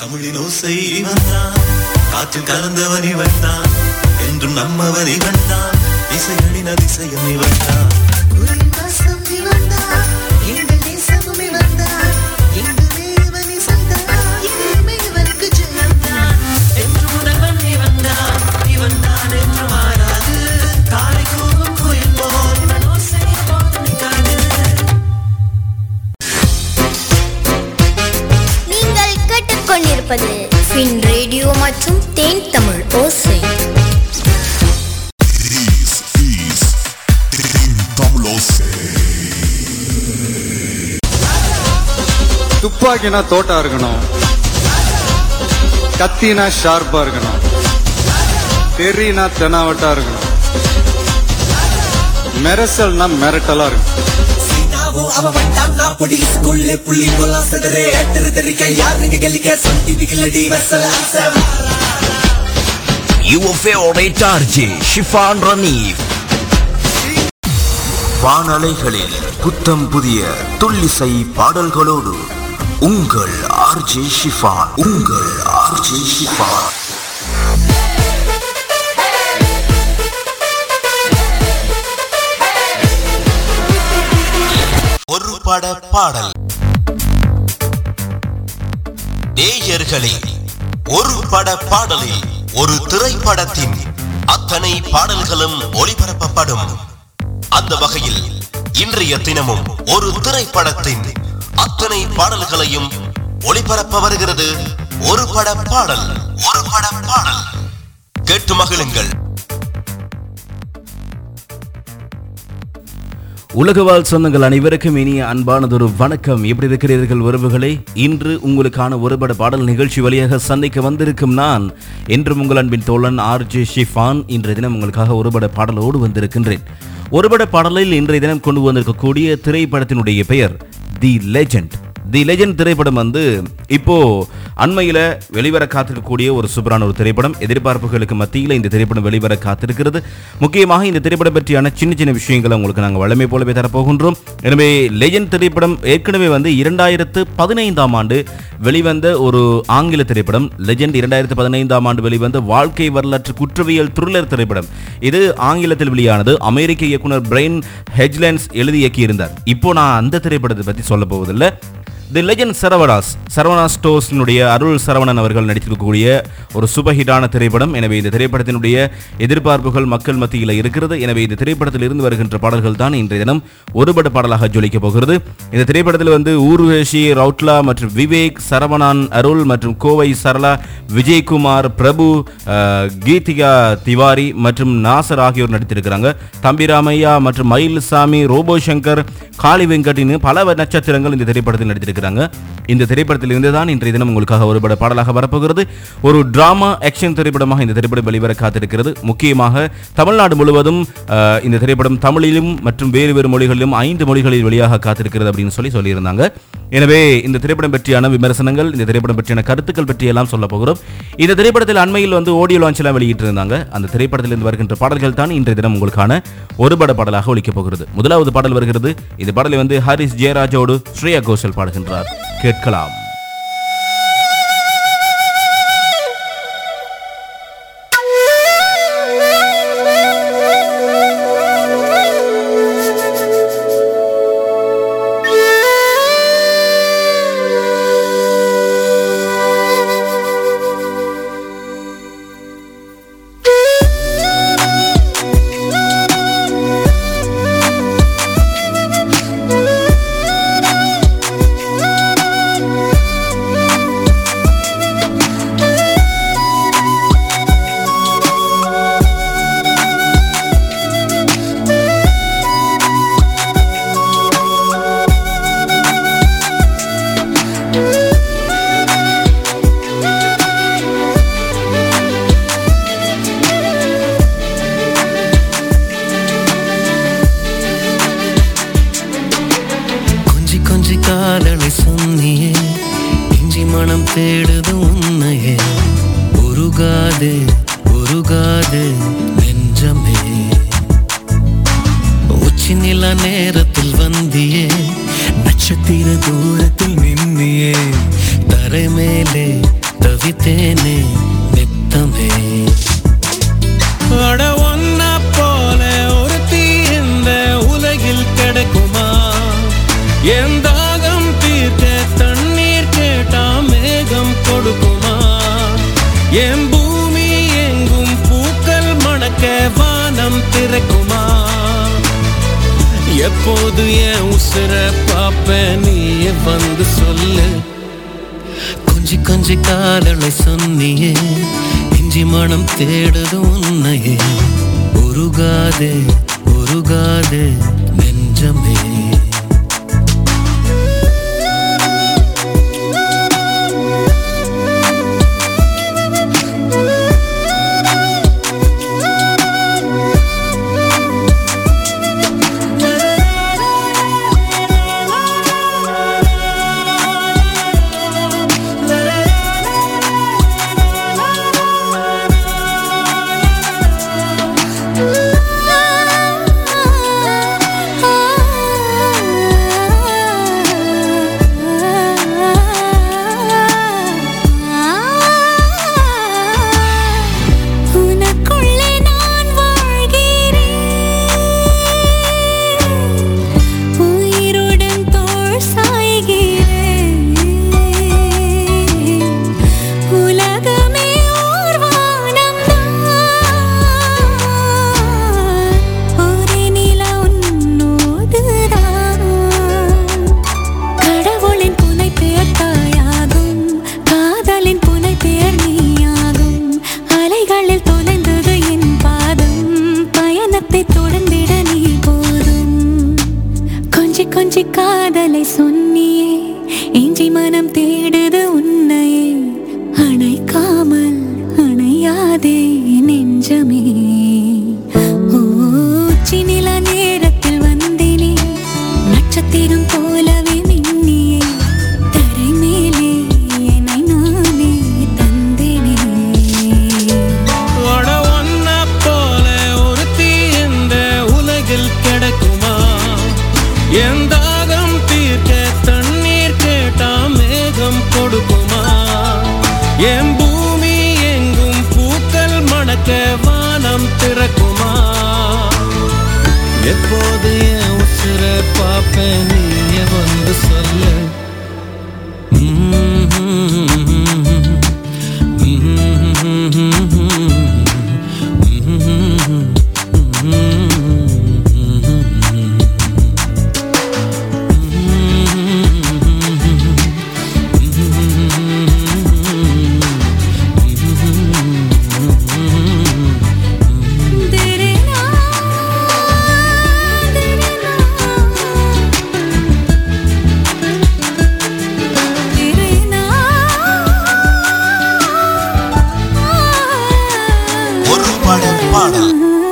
தமிழின் ஓசை இவன் தான் காற்றில் கலந்தவன் இவன் தான் என்றும் நம்மவன் இவன் தான் இசையடின் அதிசயம் இவன் தான் குருவாசம் இவன்தான், எங்கள் நேசமும் இவன்தான், எங்கள் தேவன் இசைதான், இனிமே இவனுக்கு ஜெயம்தான். என்று முதல்வன் இவன்தான், இவன்தான் என்று மாறாது. காலை கூவும் குயில் போல் இவன் ஓசை எப்போதும் நிற்காது. நீங்கள் கேட்டுக்கொண்டிருப்பது ஃபின் ரேடியோ மற்றும் தேன் தமிழ் ஓசை This is Tamlose. துப்பாக்கினா தோட்டா இருக்கணும் கத்தினா ஷார்ப்பா இருக்கணும் தெரினா தெனாவட்டா இருக்கணும் மெரசல்னா மிரட்டலா இருக்கணும் சீனாவும் அவன் வந்தான் நான் பொடிசுக்குள்ளே புள்ளி போலாம் செதறே எட்டுரு தெரிக்க யார் நீங்க கெலிக்க சொந்தி திகிலடி வெசல Azam Your favorite RJ, Shifan Ranif. வானலைகளில் புத்தம் புதிய துள்ளிசை பாடல்களோடு உங்கள் ஆர்ஜே ஷிஃபான் உங்கள் ஆர்ஜே ஷிஃபான் ஒரு பட பாடல் நேயர்களே ஒரு பட பாடலில் ஒரு திரைப்படத்தின் அத்தனை பாடல்களும் ஒளிபரப்பப்படும் அந்த வகையில் இன்றைய தினமும் ஒரு திரைப்படத்தின் அத்தனை பாடல்களையும் ஒளிபரப்ப வருகிறது ஒரு பட பாடல் ஒரு பட பாடல் கேட்டு மகிழுங்கள் உலகவாழ் சொந்தங்கள் அனைவருக்கும் இனிய அன்பானதொரு வணக்கம் எப்படி இருக்கிறீர்கள் உறவுகளே இன்று உங்களுக்கான ஒருபட பாடல் நிகழ்ச்சி வழியாக சந்திக்க வந்திருக்கும் நான் என்றும் உங்கள் அன்பின் தோழன் ஆர் ஜே ஷிஃபான் இன்றைய தினம் உங்களுக்காக ஒருபட பாடலோடு வந்திருக்கின்றேன் ஒருபட பாடலில் இன்றைய தினம் கொண்டு வந்திருக்கக்கூடிய திரைப்படத்தினுடைய பெயர் தி லெஜெண்ட் தி லெஜெண்ட் திரைப்படம் வந்து இப்போ அண்மையில் வெளிவர காத்திருக்கக்கூடிய ஒரு சூப்பரான ஒரு திரைப்படம் எதிர்பார்ப்புகளுக்கு மத்தியில் இந்த திரைப்படம் வெளிவர காத்திருக்கிறது முக்கியமாக இந்த திரைப்படம் பற்றியான சின்ன சின்ன விஷயங்களை உங்களுக்கு நாங்கள் வளமை போலவே தரப்போகின்றோம் எனவே லெஜெண்ட் திரைப்படம் ஏற்கனவே வந்து இரண்டாயிரத்து பதினைந்தாம் ஆண்டு வெளிவந்த ஒரு ஆங்கில திரைப்படம் லெஜெண்ட் இரண்டாயிரத்து பதினைந்தாம் ஆண்டு வெளிவந்த வாழ்க்கை வரலாற்று குற்றவியல் த்ரில்லர் திரைப்படம் இது ஆங்கிலத்தில் வெளியானது அமெரிக்க இயக்குனர் பிரெயின் ஹெஜ்லன்ஸ் எழுதி இயக்கியிருந்தார் இப்போ நான் அந்த திரைப்படத்தை பற்றி சொல்ல போவதில்லை தி லெஜண்ட் சரவணாஸ் சரவணா ஸ்டோர்ஸினுடைய அருள் சரவணன் அவர்கள் நடித்திருக்கக்கூடிய ஒரு சூப்பர் ஹிட்டான திரைப்படம் எனவே இந்த திரைப்படத்தினுடைய எதிர்பார்ப்புகள் மக்கள் மத்தியில் இருக்கிறது எனவே இந்த திரைப்படத்தில் இருந்து வருகின்ற பாடல்கள் தான் இன்றைய தினம் ஒருபட பாடலாக ஜொலிக்க போகிறது இந்த திரைப்படத்தில் வந்து ஊர்வஷி ரவுட்லா மற்றும் விவேக் சரவணான் அருள் மற்றும் கோவை சரளா விஜயகுமார் பிரபு அஹ், கீதிகா திவாரி மற்றும் நாசர் ஆகியோர் நடித்திருக்கிறாங்க தம்பிராமையா மற்றும் மயில்சாமி ரோபோ சங்கர் காளி வெங்கட்னு பல நட்சத்திரங்கள் இந்த திரைப்படத்தில் நடித்திருக்கிறாங்க இந்த திரைப்படத்தில் இருந்து தான் இன்றைய தினம் உங்களுக்காக ஒருபட பாடலாக வரப்போகிறது ஒரு டிராமா ஆக்ஷன் திரைப்படமாக இந்த திரைப்படம் வெளிவர காத்திருக்கிறது முக்கியமாக தமிழ்நாடு முழுவதும் அஹ், இந்த திரைப்படம் தமிழிலும் மற்றும் வேறு வேறு மொழிகளிலும் ஐந்து மொழிகளில் வெளியாக காத்திருக்கிறது அப்படின்னு சொல்லி சொல்லியிருந்தாங்க எனவே இந்த திரைப்படம் பற்றியான விமர்சனங்கள் இந்த திரைப்படம் பற்றியான கருத்துக்கள் பற்றி எல்லாம் சொல்ல போகிறோம் இந்த திரைப்படத்தில் அண்மையில் வந்து ஆடியோ லான்ச் எல்லாம் வெளியிட்டிருந்தாங்க அந்த திரைப்படத்தில் இருந்து வருகின்ற பாடல்கள் தான் இன்றைய தினம் உங்களுக்கான ஒருபட பாடலாக ஒலிக்கப் போகிறது முதலாவது பாடல் வருகிறது இந்த பாடலை வந்து ஹாரிஸ் ஜெயராஜோடு ஸ்ரேயா கோஷல் பாடுகின்றார் கேட்கலாம் கொஞ்சி கொஞ்சி காதலை சொன்னியே இஞ்சி மனம் தேடுது உன்னையே உருகாதே உருகாதே நெஞ்சமே உச்சி நில நேரத்தில் வந்தியே நட்சத்திர தூரத்தில் நின்னியே தரை மேலே எப்போது என் உசுர பாப்ப நீயே வந்து சொல்லு கொஞ்சி கொஞ்சி காதலை சொன்னியே இஞ்சி மனம் தேடுது உன்னையே உருகாதே உருகாதே நெஞ்சமே உனக்குள்ளே நான் வாழ்கிறேன் உயிருடன் தோள் சாய்கிறேன் உலகமே ஓர் வானம்தான் ஒரே நிலா உன்னோடுதான் கடவுளின் புனை பெயர் தாயாகும் காதலின் புனை பெயர் நீயாகும் அலைகளில் தொலைந்தது என் பாதம் பயணத்தை தொடர்ந்திட நீ போதும் கொஞ்சி கொஞ்சி காதலை சொன்னியே இஞ்சி மனம் தேடுது உன்னையே அணைக்காமல் அணையாதே நெஞ்சமே உச்சி நில நேரத்தில் வந்தினே நட்சத்திரம் போலவே மின்னியே தரை மேலே என்னை நானே தந்தேனே வட ஒன்ன போல ஒரு தீ இந்த உலகில் கிடைக்குமா என் தாகம் தீர்க்க தண்ணீர் கேட்டா மேகம் கொடுக்குமா என் பூமி எங்கும் பூக்கள் மணக்க வானம் திறக்குமா எப்போது என் உசுர பாப்பேன் நீ வந்து சொல்ல திரினா திரினா திரினா ஒரு பட பாடல்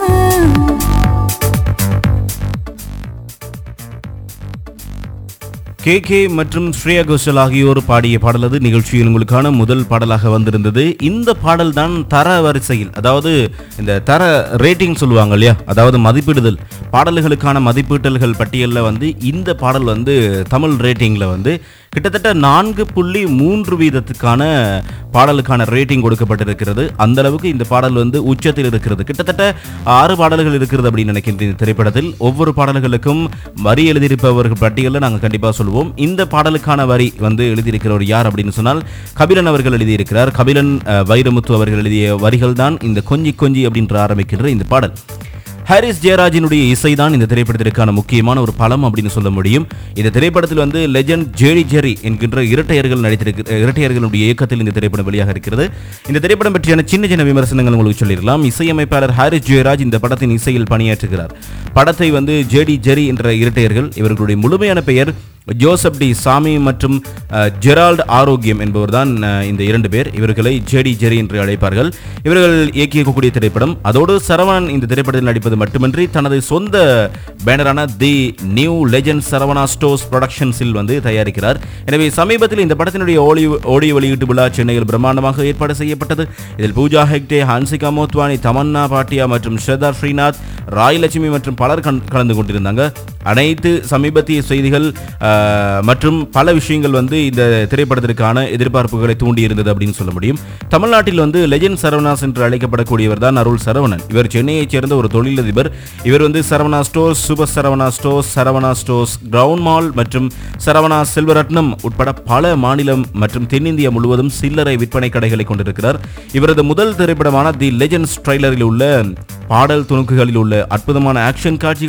கே கே மற்றும் ஸ்ரேயா கோஷல் ஆகியோர் பாடிய பாடல் அது நிகழ்ச்சியில் உங்களுக்கான முதல் பாடலாக வந்திருந்தது இந்த பாடல் தான் தர வரிசையில் அதாவது இந்த தர ரேட்டிங் சொல்லுவாங்க இல்லையா அதாவது மதிப்பிடுதல் பாடல்களுக்கான மதிப்பீட்டல்கள் பட்டியலில் வந்து இந்த பாடல் வந்து தமிழ் ரேட்டிங்கில் வந்து கிட்டத்தட்ட நான்கு புள்ளி மூன்று வீதத்துக்கான பாடலுக்கான ரேட்டிங் கொடுக்கப்பட்டிருக்கிறது அந்த அளவுக்கு இந்த பாடல் வந்து உச்சத்தில் இருக்கிறது கிட்டத்தட்ட ஆறு பாடல்கள் இருக்கிறது அப்படின்னு நினைக்கின்றேன் இந்த திரைப்படத்தில் ஒவ்வொரு பாடல்களுக்கும் வரி எழுதியிருப்பவர்கள் பட்டியலில் நாங்கள் கண்டிப்பாக சொல்லுவோம் இந்த பாடலுக்கான வரி வந்து எழுதியிருக்கிறவர் யார் அப்படின்னு சொன்னால் கபிலன் அவர்கள் எழுதியிருக்கிறார் கபிலன் அஹ், வைரமுத்து அவர்கள் எழுதிய வரிகள் தான் இந்த கொஞ்சி கொஞ்சி அப்படின்ற ஆரம்பிக்கின்ற இந்த பாடல் ஹாரிஸ் ஜெயராஜினுடைய இசைதான் இந்த திரைப்படத்திற்கான முக்கியமான ஒரு பலம் அப்படின்னு சொல்ல முடியும் இந்த திரைப்படத்தில் வந்து லெஜண்ட் ஜேடி ஜெரி என்கின்ற இரட்டையர்கள் நடித்திருக்க இரட்டையர்களுடைய இயக்கத்தில் இந்த திரைப்படம் வெளியாக இருக்கிறது இந்த திரைப்படம் பற்றியான சின்ன சின்ன விமர்சனங்கள் உங்களுக்கு சொல்லிடலாம் இசையமைப்பாளர் ஹாரிஸ் ஜெயராஜ் இந்த படத்தின் இசையில் பணியாற்றுகிறார் படத்தை வந்து ஜேடி ஜெரி என்ற இரட்டையர்கள் இவர்களுடைய முழுமையான பெயர் ஜோசப் டி சாமி மற்றும் அஹ், ஜெரால்ட் ஆரோக்கியம் என்பவர்தான் அஹ், இந்த இரண்டு பேர் இவர்களை ஜேடி ஜெரி என்று அழைப்பார்கள் இவர்கள் இயக்கியிருக்கக்கூடிய திரைப்படம் அதோடு சரவணன் இந்த திரைப்படத்தில் நடிப்பது மட்டுமின்றி தனது சொந்த பேனரான the new legend Saravana stores ப்ரொடக்ஷன்ஸில் வந்து தயாரிக்கிறார் எனவே சமீபத்தில் இந்த படத்தினுடைய ஓடி ஓடியோ வெளியீட்டு விழா சென்னையில் பிரம்மாண்டமாக ஏற்பாடு செய்யப்பட்டது இதில் பூஜா ஹெக்டே ஹான்சிகா மோத்வானி தமன்னா பாட்டியா மற்றும் ஸ்ரதா ஸ்ரீநாத் ராயலட்சுமி மற்றும் பலர் கண்- கலந்து கொண்டிருந்தாங்க அனைத்து சமீபத்திய செய்திகள் ஆஹ், மற்றும் பல விஷயங்கள் வந்து இந்த திரைப்படத்திற்கான எதிர்பார்ப்புகளை தூண்டி இருந்தது அப்படின்னு சொல்ல முடியும் தமிழ்நாட்டில் வந்து லெஜெண்ட் சரவணாஸ் என்று அழைக்கப்படக்கூடியவர் தான் அருள் சரவணன் இவர் சென்னையைச் சேர்ந்த ஒரு தொழிலதிபர் இவர் வந்து Saravana stores super Saravana stores Saravana stores ground mall மற்றும் சரவணா செல்வரத்னம் உட்பட பல மாநிலம் மற்றும் தென்னிந்தியா முழுவதும் சில்லறை விற்பனை கடைகளை கொண்டிருக்கிறார் இவரது முதல் திரைப்படமான தி லெஜெண்ட்ஸ் ட்ரைலரில் உள்ள பாடல் துணுக்குகளில் உள்ள அற்புதமான ஆக்ஷன் காட்சிகள்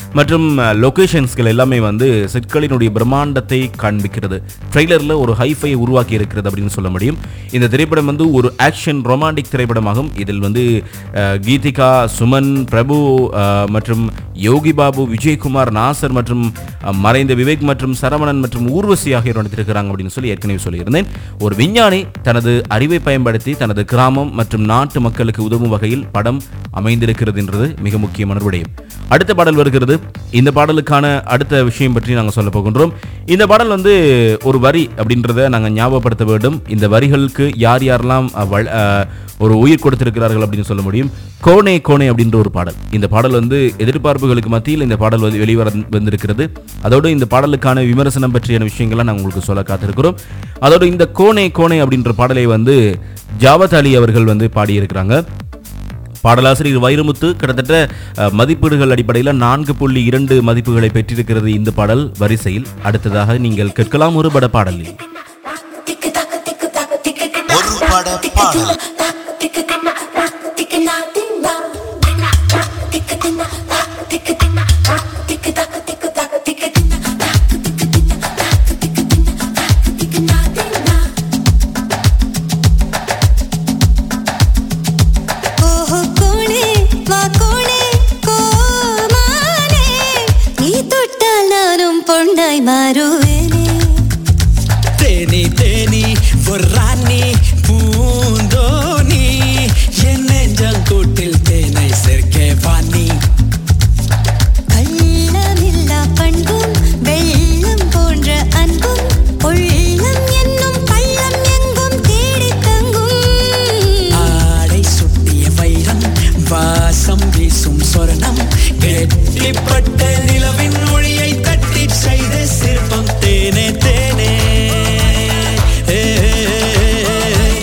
மற்றும் லொகேஷன்ஸ்கள் எல்லாமே வந்து செட்களினுடைய பிரம்மாண்டத்தை காண்பிக்கிறது ட்ரெய்லரில் ஒரு ஹைஃபை உருவாக்கி இருக்கிறது அப்படின்னு சொல்ல முடியும் இந்த திரைப்படம் வந்து ஒரு ஆக்ஷன் ரொமான்டிக் திரைப்படமாகும் இதில் வந்து அஹ், கீதிகா சுமன் பிரபு அஹ், மற்றும் யோகி பாபு விஜயகுமார் நாசர் மற்றும் அஹ், மறைந்த விவேக் மற்றும் சரவணன் மற்றும் ஊர்வசி ஆகியோர் நடித்திருக்கிறாங்க அப்படின்னு சொல்லி ஏற்கனவே சொல்லியிருந்தேன் ஒரு விஞ்ஞானி தனது அறிவை பயன்படுத்தி தனது கிராமம் மற்றும் நாட்டு மக்களுக்கு உதவும் வகையில் படம் அமைந்திருக்கிறது என்றது மிக முக்கியமான விடயம் அடுத்த பாடல் வருகிறது இந்த பாடலுக்கான அடுத்த விஷயம் பற்றி நாங்கள் சொல்ல போகின்றோம் இந்த பாடல் வந்து ஒரு வரி அப்படின்றத நாங்கள் ஞாபகப்படுத்த வேண்டும் இந்த வரிகளுக்கு யார் யாரெல்லாம் அஹ், வழ- அஹ், ஒரு உயிர் கொடுத்திருக்கிறார்கள் அப்படின்னு சொல்ல முடியும் கோனே கோனே அப்படின்ற ஒரு பாடல் இந்த பாடல் வந்து எதிர்பார்ப்புகளுக்கு மத்தியில் இந்த பாடல் வந்து வெளிவர வந்திருக்கிறது அதோடு இந்த பாடலுக்கான விமர்சனம் பற்றியான விஷயங்களை நாங்கள் உங்களுக்கு சொல்ல காத்திருக்கிறோம் அதோடு இந்த கோனே கோனே அப்படின்ற பாடலை வந்து ஜாவத் அலி அவர்கள் வந்து பாடியிருக்கிறாங்க பாடலாசிரியர் வைரமுத்து கிட்டத்தட்ட அஹ், மதிப்பீடுகள் அடிப்படையில் நான்கு புள்ளி இரண்டு மதிப்புகளை பெற்றிருக்கிறது இந்த பாடல் வரிசையில் அடுத்ததாக நீங்கள் கேட்கலாம் ஒரு பட பாடலில் ஒரு பட பாடல் ஓஹோ கோணே வா கோணே கோமானே நீ தொட்டால் நானும் பொண்டாய் மாறுவேனே தேனி தேனி ஒரு ராணி பூந்தோனி என் நெஞ்சங்கூட்டில் தேனை சேர்க்கே வாணி கள்ளமில்லா பண்பும் வெள்ளம் போன்ற அன்பும் உள்ளம் என்னும் பள்ளம் எங்கும் தேடித் தங்கும் ஆடை சுட்டிய வைரம் வாசம் வீசும் சொர்ணம் கெட்டிப்பட்ட நிலவின் ஒளியை தட்டி செய்த சிற்பம் தேனே தேனே ஏ, ஏ, ஏ, ஏ.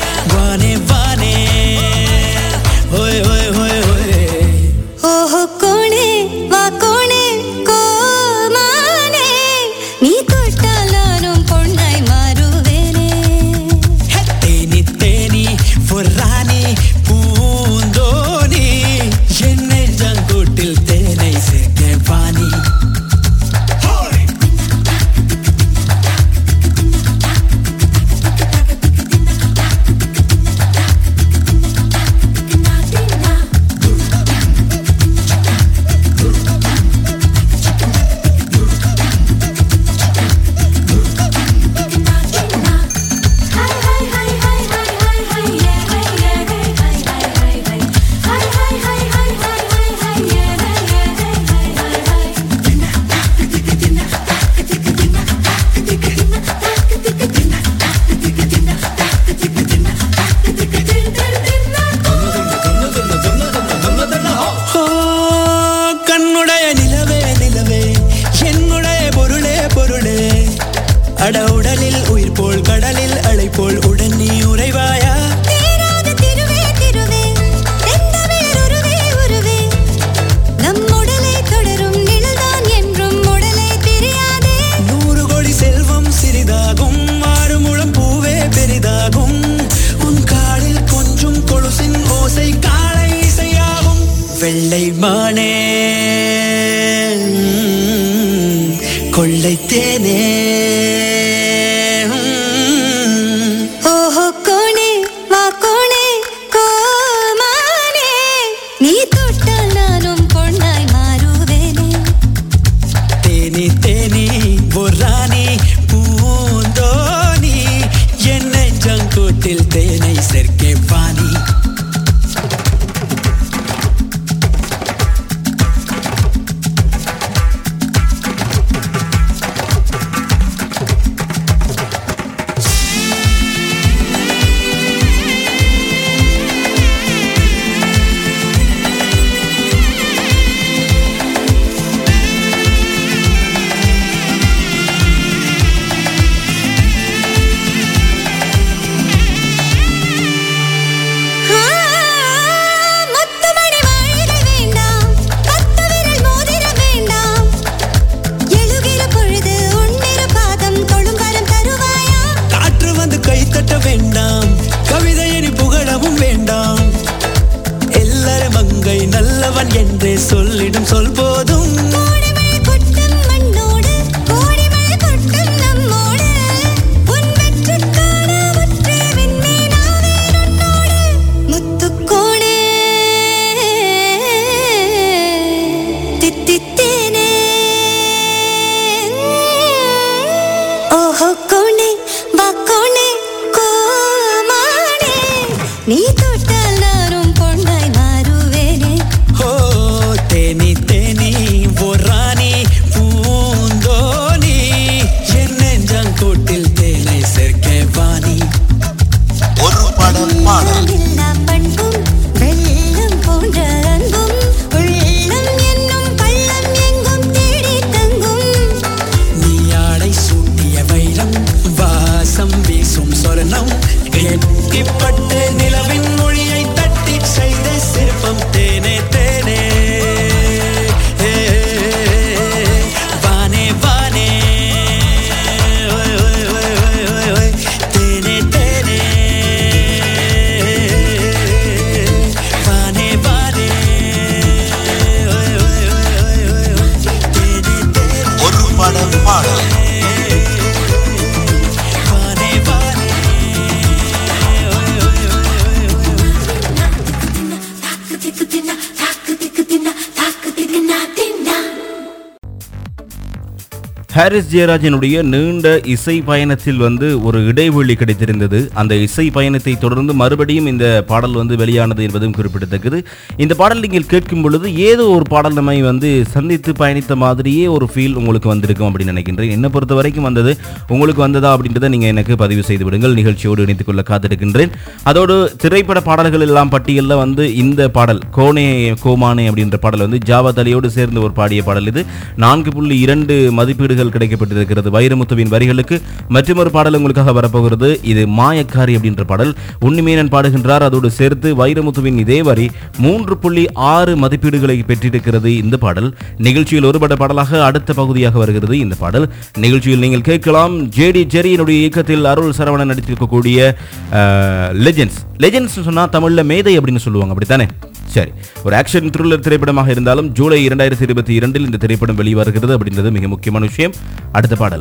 ஹாரிஸ் ஜெயராஜனுடைய நீண்ட இசை பயணத்தில் வந்து ஒரு இடைவெளி கிடைத்திருந்தது அந்த இசை பயணத்தை தொடர்ந்து மறுபடியும் இந்த பாடல் வந்து வெளியானது என்பதும் குறிப்பிடத்தக்கது இந்த பாடல் நீங்கள் கேட்கும் பொழுது ஏதோ ஒரு பாடல் நம்மை வந்து சந்தித்து பயணித்த மாதிரியே ஒரு ஃபீல் உங்களுக்கு வந்திருக்கும் அப்படின்னு நினைக்கின்றேன் என்னை பொறுத்த வரைக்கும் வந்தது உங்களுக்கு வந்ததா அப்படின்றத நீங்கள் எனக்கு பதிவு செய்து விடுங்கள் நிகழ்ச்சியோடு இணைத்துக் கொள்ள காத்திருக்கின்றேன் அதோடு திரைப்பட பாடல்கள் எல்லாம் பட்டியலில் வந்து இந்த பாடல் கோனே கோமானே அப்படின்ற பாடல் வந்து ஜாவா தலியோடு சேர்ந்து ஒரு பாடிய பாடல் இது நான்கு புள்ளி இரண்டு மதிப்பீடுகள் கிடைக்கப்பட்டிருக்கிறது வைரமுத்துவின் வரிகளுக்கு மற்றொரு பாடல் உங்களுக்காக வரப்போகிறது இது மாயக்காரி அப்படின்ற பாடல் உன்னிமேனன் பாடுகின்றார் அதோடு சேர்த்து வைரமுத்துவின் இதே வரி மூன்று புள்ளி ஆறு மதிப்பீடுகளை பெற்றிருக்கிறது இந்த பாடல் நிகழ்ச்சியில் ஒருபட பாடலாக அடுத்த பகுதியாக வருகிறது இந்த பாடல் நிகழ்ச்சியில் நீங்கள் கேட்கலாம் ஜேடி ஜெரியினுடைய இயக்கத்தில் அருள் சரவணன் நடித்திருக்கக்கூடிய லெஜெண்ட்ஸ் லெஜெண்ட்ஸ் சொன்னா தமிழ்ல மேதை அப்படின்னு சொல்லுவாங்க அப்படித்தானே சரி ஒரு ஆக்ஷன் த்ரில்லர் திரைப்படமாக இருந்தாலும் ஜூலை இரண்டாயிரத்தி இருபத்தி இரண்டில் இந்த திரைப்படம் வெளிவருகிறது அப்படின்றது மிக முக்கியமான விஷயம் அடுத்த பாடல்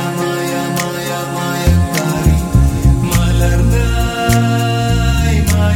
மலர்ந்தாய்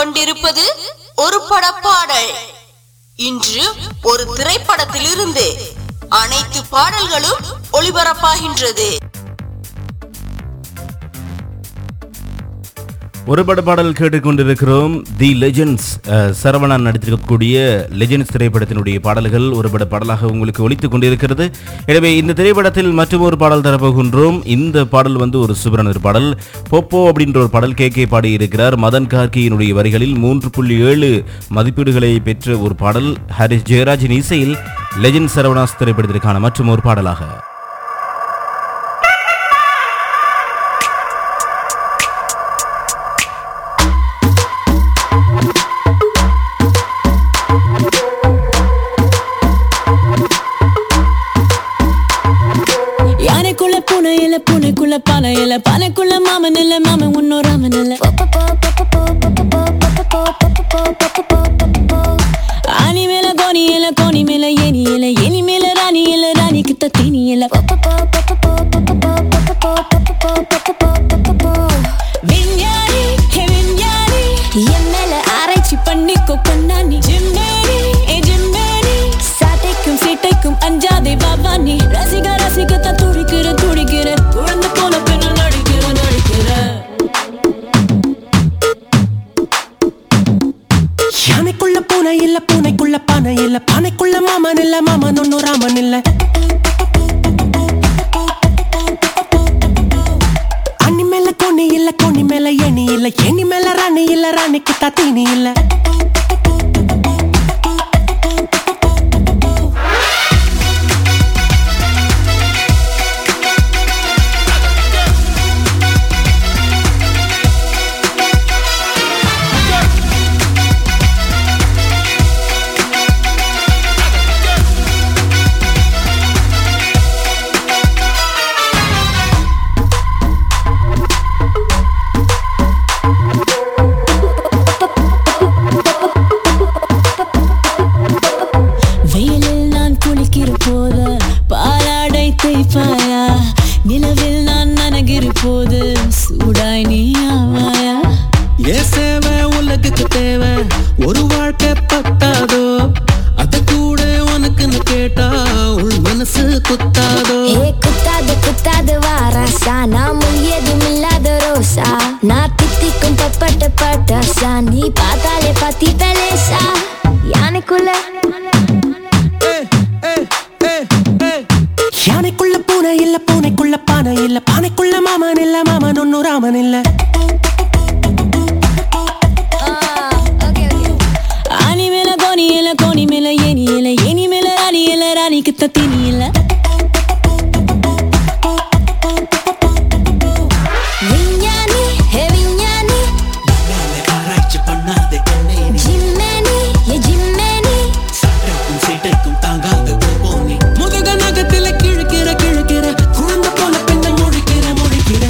கேட்டுக்கொண்டிருப்பது ஒரு படப்பாடல் இன்று ஒரு திரைப்படத்திலிருந்து அனைத்து பாடல்களும் ஒளிபரப்பாகின்றது ஒரு பட பாடல் கேட்டுக்கொண்டிருக்கிறோம் தி லெஜெண்ட்ஸ் சரவணன் நடித்திருக்கக்கூடிய லெஜெண்ட்ஸ் திரைப்படத்தினுடைய பாடல்கள் ஒரு பட பாடலாக உங்களுக்கு ஒலித்துக் கொண்டிருக்கிறது எனவே இந்த திரைப்படத்தில் மற்றும் ஒரு பாடல் தரப்போகின்றோம் இந்த பாடல் வந்து ஒரு சுப்ரனர் பாடல் பொப்போ அப்படின்ற ஒரு பாடல் கே கே பாடி இருக்கிறார் மதன் கார்கியினுடைய வரிகளில் மூன்று புள்ளி ஏழு மதிப்பீடுகளை பெற்ற ஒரு பாடல் ஹாரிஸ் ஜெயராஜின் இசையில் லெஜெண்ட் சரவணாஸ் திரைப்படத்திற்கான மற்றும் ஒரு பாடலாக யானைக்குள்ள பூனை இல்ல பூனைக்குள்ள பானை இல்ல பானைக்குள்ள மாமன் இல்ல மாமன் உன்னோர் ராமன் இல்ல ஆனி மேல கோனி இல்ல கோனி மேல ஏனி இல்ல ஏனி மேல ராணி இல்ல ராணி கிட்ட தீனி இல்ல விஞ்ஞானி ஹே விஞ்ஞானி என் மேல ஆராய்ச்சி பண்ணிக்கோ கண்ணாணி ஜிம்மேனி ஏ ஜிம்மேனி சாட்டைக்கும் சீட்டைக்கும் அஞ்சாதே பாபா நீ ரசிக ரசிகத்தான் துடிக்கிற துடிக்கிற குழந்தை போல பெண்ணு நடிக்கிற நடிக்கிற யானைக்குள்ள பூனை இல்ல பூனைக்குள்ள பானை இல்ல பானைக்குள்ள மாமன் இல்ல மாமன் ஒன்னும் ராமன் இல்ல அண்ணி மேல கோணி இல்ல கோணி மேல எணி இல்ல எணி மேல ராணி இல்ல ராணிக்கு தீனி இல்ல வெயிலில் நான் குளிக்கிற போது பாலாடை தேய்ப்பாயா நிலவில் நான் நனகிற போது சூடாய் நீ ஆவாயா ஏ சேவை உலகுக்கு தேவை ஒரு வாழ்க்கை பத்தாதோ அத கூட உனக்குன்னு கேட்டா உள் மனசு குத்தாதோ ஏ குத்தாது குத்தாது வாராசா நான் முழியதும் இல்லாத ரோசா நான் தித்திக்கும் பப்பட்ட பட்டாசா நீ பார்த்தாலே பத்தி பெலேசா யானைக்குள்ள யானைக்குள்ள பூனை இல்ல பூனைக்குள்ள பானை இல்ல பானைக்குள்ள மாமன் இல்ல மாமன் ஒன்னும் ராமன் இல்ல ஆனி மேல கோனி இல்ல கோனி மேல ஏனி இல்ல ஏனி மேல ராணி இல்ல ராணி கிட்ட தீனி இல்ல விஞ்ஞானி ஹே விஞ்ஞானி ஆராய்ச்சி பண்ணாத கண்ணே ஜிம்மேனி ஏ ஜிம்மேனி சட்டைக்கும் சீட்டைக்கும் தாங்காத போனி முதுக நகத்துல கிழக்கிற கிழக்கிற குழந்தை போல பெண்ணை மொழிக்கிற மொழிக்கிற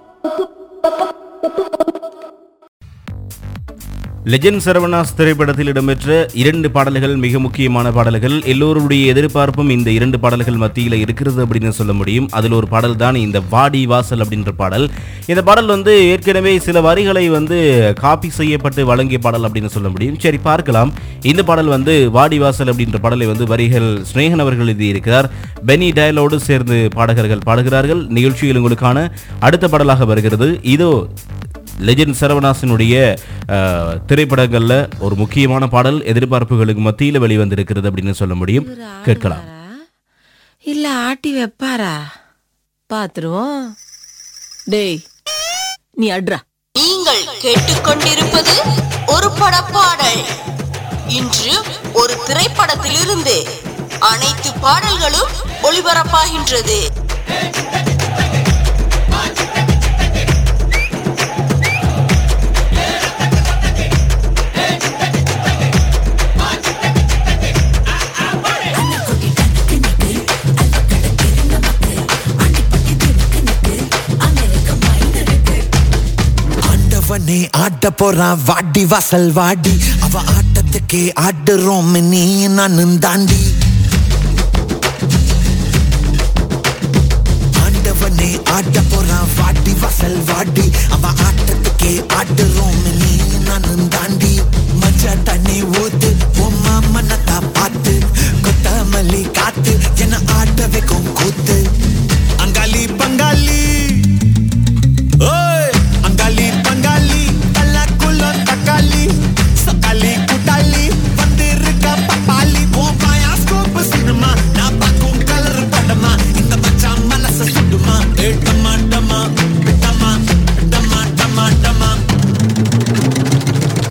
லெஜெண்ட் சரவணாஸ் திரைப்படத்தில் இடம்பெற்ற இரண்டு பாடல்கள் மிக முக்கியமான பாடல்கள் எல்லோருடைய எதிர்பார்ப்பும் இந்த இரண்டு பாடல்கள் மத்தியில் இருக்கிறது அப்படின்னு சொல்ல முடியும் அதில் ஒரு பாடல் தான் இந்த வாடி வாசல் அப்படின்ற பாடல் இந்த பாடல் வந்து ஏற்கனவே சில வரிகளை வந்து காப்பி செய்யப்பட்டு வழங்கிய பாடல் அப்படின்னு சொல்ல முடியும் சரி பார்க்கலாம் இந்த பாடல் வந்து வாடி வாசல் அப்படின்ற பாடலை வந்து வரிகள் ஸ்னேகன் அவர்கள் எழுதியிருக்கிறார் பெனி டயலோடு சேர்ந்து பாடகர்கள் பாடுகிறார்கள் நிகழ்ச்சியில் உங்களுக்கான அடுத்த பாடலாக வருகிறது இதோ லெஜெண்ட் சரவணாசனுடைய அஹ், திரைப்படங்கள்ல ஒரு முக்கியமான பாடல் எதிர்பார்ப்புகளுக்கு மத்தியில் வெளிவந்திருக்கிறது அப்படின்னு சொல்ல முடியும் கேட்கலாம் இல்ல ஆட்டி வைப்பாரா பாத்துருவோம் டேய் நீ அட்ரா நீங்கள் கேட்டுக்கொண்டிருப்பது ஒரு படப்பாடல் இன்று ஒரு திரைப்படத்திலிருந்து அனைத்து பாடல்களும் ஒளிபரப்பாகின்றது ஆண்டவனே ஆட்ட போறான் வாடி வாசல் வாடி அவ ஆட்டத்துக்கே ஆடுறோம் நீ நானும் தாண்டி ஆண்டவனே ஆட்ட போறான் வாடி வாசல் வாடி அவ ஆட்டத்துக்கே ஆடுறோம் நீ நானும் தாண்டி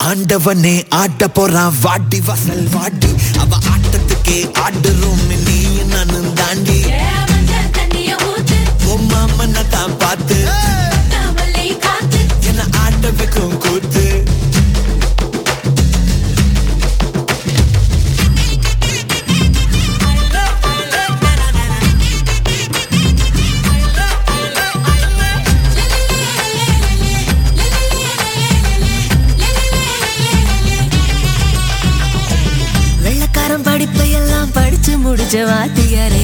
ஆண்டவனே ஆட்ட போறான் வாடி வாசல் வாடி அவ ஆட்டத்துக்கே ஆடுறோம் நீ நானும் தாண்டி உன் மாமனை தான் பார்த்து என்ன ஆட்ட வைக்கும் கூத்து வெள்ளக்காரன் படிப்பை எல்லாம் படிச்சு முடிச்ச வாத்தியாரே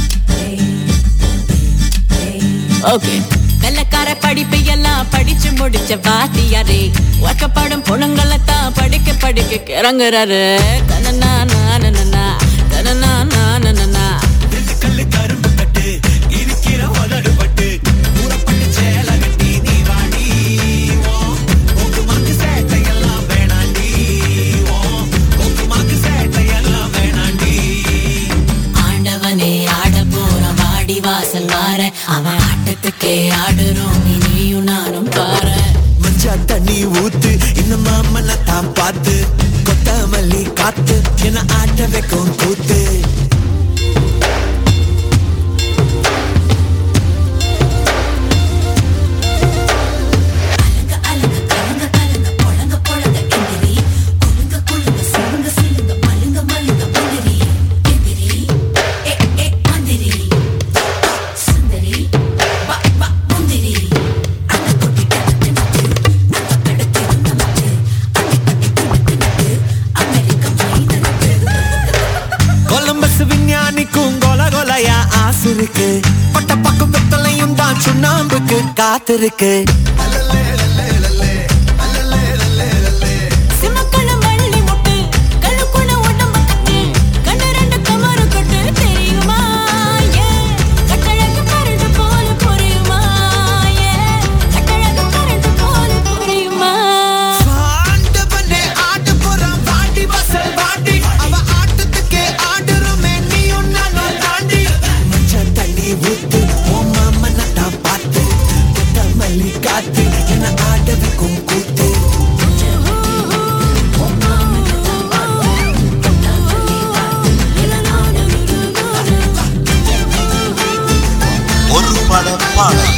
ஓகே வெள்ளக்கார படிப்பை எல்லாம் படிச்சு முடிச்ச வாத்தியாரே வாக்கப்படும் பொண்ணுங்களை தான் படிக்க படிக்க கிறங்குறாரு தனனா நானனா தனனா நானனா கல்லு கரும்பு கட்டு இருக்கிற உதடு பட்டு ஊறப்பட்டு சேல கட்டி நீ வாடி ஓக்கு மாக்கு சேட்டை எல்லாம் வேணாண்டி ஓக்கு மாக்கு சேட்டை எல்லாம் வேணாண்டி ஆண்டவனே ஆட போற வாடி வாசல் வார அவன் ஆட்டத்துக்கே ஆடுறோம் நீ நீயும் நானும் பாரு மஞ்சா தண்ணி ஊத்து இன்னும் மாமனை தான் பார்த்து கொத்தமல்லி காத்து என்ன ஆட்ட வைக்கும் கூத்து கொலம்பஸ் விஞ்ஞானிக்கும் கொல கொலையா ஆசை இருக்கு பட்ட பக்கம் வெத்தலையும் தான் சுண்ணாம்புக்கு காத்திருக்கு சிமக்கண மல்லி முட்டு கண்ணுக்குள்ள உடம்பு கட்டு கண்ணு ரெண்டு கமரு கட்டு தெரியுமா ஏ கட்டழகு கரண்டு போல புரியுமா ஏ கட்டழகு கரண்டு போல புரியுமா ஆண்டவனே ஆட்டு போறான் வாடி வாசல் வாடி அவ ஆட்டத்துக்கே ஆடுறோமே நீயும் நானும் தாண்டி மஞ்சா தண்ணி ஊத்து உன் மாமனை தான் பார்த்து கொத்தமல்லி காத்து என்ன ஆட வைக்கும் கூத்து ஒரு பட பாடல்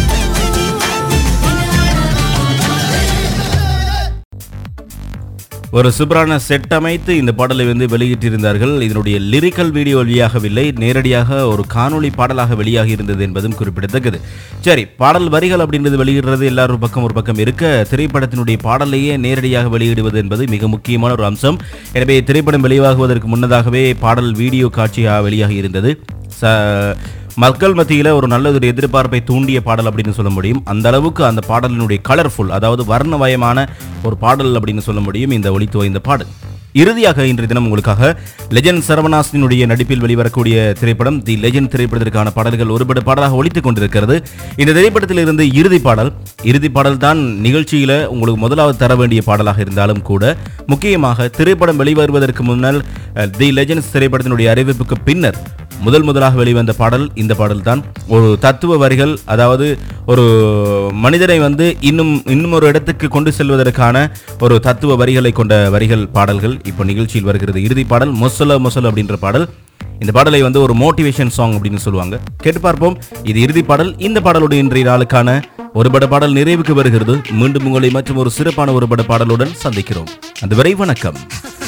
ஒரு சூப்பரான செட் அமைத்து இந்த பாடலை வந்து வெளியிட்டிருந்தார்கள் இதனுடைய லிரிக்கல் வீடியோ வெளியாகவில்லை நேரடியாக ஒரு காணொளி பாடலாக வெளியாகி இருந்தது என்பதும் குறிப்பிடத்தக்கது சரி பாடல் வரிகள் அப்படின்றது வெளியிடுறது எல்லாரும் பக்கம் ஒரு பக்கம் இருக்க திரைப்படத்தினுடைய பாடலையே நேரடியாக வெளியிடுவது என்பது மிக முக்கியமான ஒரு அம்சம் எனவே திரைப்படம் வெளியாகுவதற்கு முன்னதாகவே பாடல் வீடியோ காட்சியாக வெளியாகி இருந்தது ச மக்கள் மத்தியில் ஒரு நல்ல ஒரு எதிர்பார்ப்பை தூண்டிய பாடல் அப்படின்னு சொல்ல முடியும் அந்த அளவுக்கு அந்த பாடலினுடைய கலர்ஃபுல் அதாவது வர்ணமயமான ஒரு பாடல் அப்படின்னு சொல்ல முடியும் இந்த ஒளித்துவ இந்த பாடல் இறுதியாக இன்றைய தினம் உங்களுக்காக லெஜண்ட் சரவணாசனினுடைய நடிப்பில் வெளிவரக்கூடிய திரைப்படம் தி லெஜண்ட் திரைப்படத்திற்கான பாடல்கள் ஒருபட பாடலாக ஒலித்துக் கொண்டிருக்கிறது இந்த திரைப்படத்தில் இருந்து இறுதி பாடல் இறுதி பாடல் தான் நிகழ்ச்சியில உங்களுக்கு முதலாவது தர வேண்டிய பாடலாக இருந்தாலும் கூட முக்கியமாக திரைப்படம் வெளிவருவதற்கு முன்னால் அஹ், தி லெஜண்ட்ஸ் திரைப்படத்தினுடைய அறிவிப்புக்கு பின்னர் முதல் முதலாக வெளிவந்த பாடல் இந்த பாடல் தான் ஒரு தத்துவ வரிகள் அதாவது ஒரு மனிதனை வந்து இன்னும் இன்னும் ஒரு இடத்துக்கு கொண்டு செல்வதற்கான ஒரு தத்துவ வரிகளை கொண்ட வரிகள் பாடல்கள் இப்போ நிகழ்ச்சியில் வருகிறது இறுதி பாடல் மொசல மொசல் அப்படின்ற பாடல் இந்த பாடலை வந்து ஒரு மோட்டிவேஷன் சாங் அப்படின்னு சொல்லுவாங்க கேட்டு பார்ப்போம் இது இறுதி பாடல் இந்த பாடலோடு இன்றைய நாளுக்கான ஒருபட பாடல் நிறைவுக்கு வருகிறது மீண்டும் உங்களை மற்றும் ஒரு சிறப்பான ஒருபட பாடலுடன் சந்திக்கிறோம் அதுவரை வணக்கம்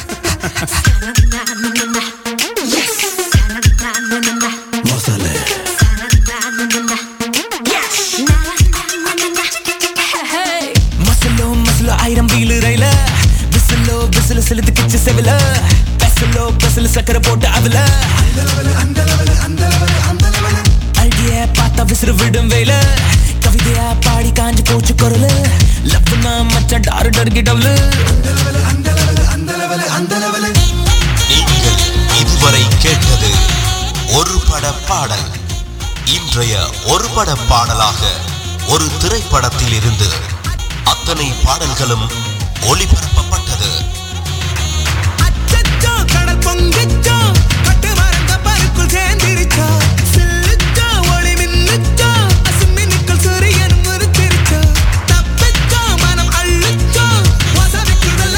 மசலோ மசலோ ஆயிரம் வீலு ரயில விசிலோ விசில செலுத்து கிச்சு செவில பெசலோ பெசல சக்கரை போட்டு அவல அழகிய பார்த்தா விசிறு விடும் வேல கவிதையா பாடி காஞ்சு போச்சு குரலு லவ்னா மச்ச டாரு டர்கி டவுலு நீங்கள் இதுவரை கேட்டது ஒரு பட பாடல் இன்றைய ஒரு பட பாடலாக ஒரு திரைப்படத்தில் இருந்து அத்தனை பாடல்களும் ஒளிபரப்பப்பட்டது அச்சச்சோ, கடல் பொங்கிச்சோ கட்டு மரங்க பருக்குள் சேர்ந்திருச்சோ சில்லுச்சோ ஒளி மின்னுச்சோ அசுமினுக்குள் சூரியன் முறிச்சிருச்சோ தப்பிச்சோ மனம் அள்ளுச்சோ வசதிக்குள்ள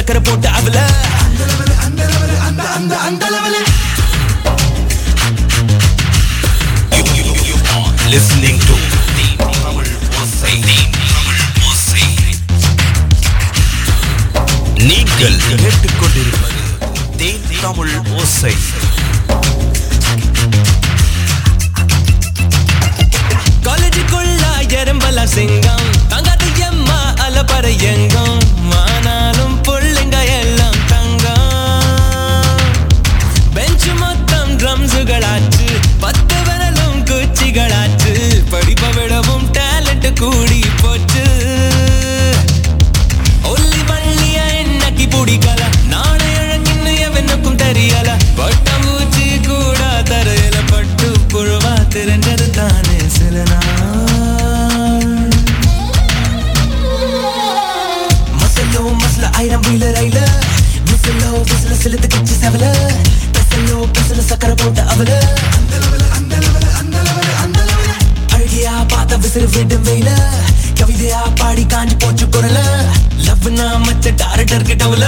சக்கரை போட்டு அவல அந்த அந்த அந்த அந்த லெவல listening to the Tamil Osai. Tamil Osai. நீங்கள் கேட்டுக்கொண்டிருப்பது தேன் தமிழ் ஓசை காலேஜுக்குள்ள எறும்பல சிங்கம் தங்காது எம்மா அலப்பற எங்கும் ஆனாலும் புள்ளைங்க எல்லாம் தங்கம் பெஞ்சு மொத்தம் ட்ரம்ஸுகளாச்சு பத்து விரலும் குச்சிகளாச்சு படிப்பை விடவும் டேலண்ட் கூடி போச்சு ஒல்லி வள்ளிய என்னக்கி பிடிக்கல நாளை அழகின்னு எவனுக்கும் தெரியல பட்டாம்பூச்சி கூட தரையில பட்டு புழுவா தெரிஞ்சது தானே சில நாள் மசலோ மசல ஆயிரம் வீல ரயில விசிலோ விசில சிலத்து கிச்சு செவல பெசலோ பெசல சக்கரை போட்ட அவல அழகியா பார்த்த விசிறு விடும் வெயில கவிதையா பாடி காஞ்சி போச்சு குரல லவ்னா மச்ச டாரட்டர் கிட்டவல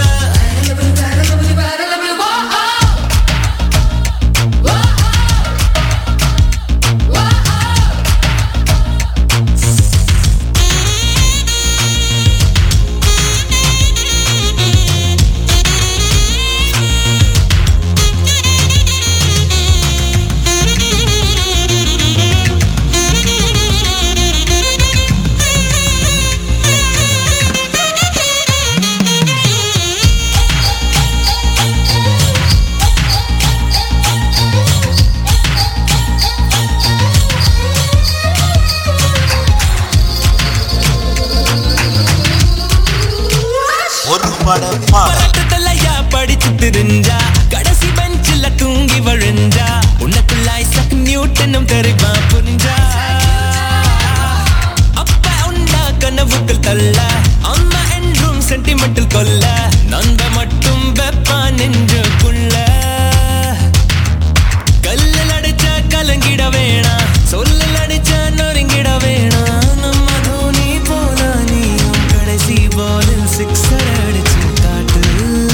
ஒரு பட பாடல் பரட்டத்தலையா படிச்சு தெரிஞ்சா கடைசி பெஞ்சில தூங்கி வழிஞ்சா உனக்குள்ள ஐசக் நியூட்டனும் தெரிவா புரிஞ்சா அப்ப உண்டா கனவுகள் தள்ள அம்மா என்றும் சென்டிமெண்டல் கொல்ல நண்ப மட்டும் வெப்பா நெஞ்சுக்குள்ள கல்லில் அடிச்ச கலங்கிட வேணாம் சொல்லில் அடிச்ச நொறுங்கிட வேணாம் நம்ம தோனி போல நீயும் கடைசி பாலில் சிக்ஸர் அடிச்சு காட்டு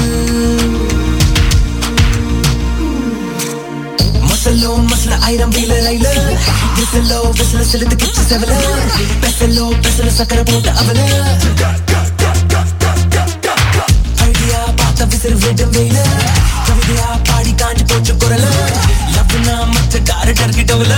மசலோ மசல ஆயிரம் வீல ரயில விசலோ விசல செலுத்து கிச்சு செவல பெசலோ பெசல சக்கரை போட்டு அவல அழகியா பார்த்த விசிறு விடும் வெயில கவிதையா பாடி காஞ்சி போச்சு குரல லவ்னா மச்ச டாரட்டர் கிட்டவல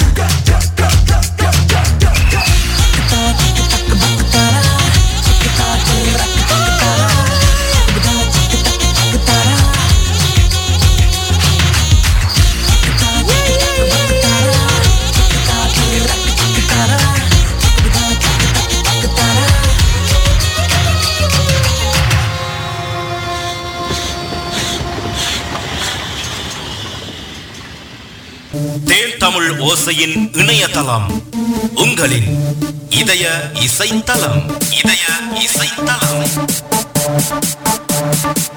தேன் தமிழ் ஓசையின் இணையதளம் உங்களின் இதய இசைத்தலம் இதய இசைத்தலம்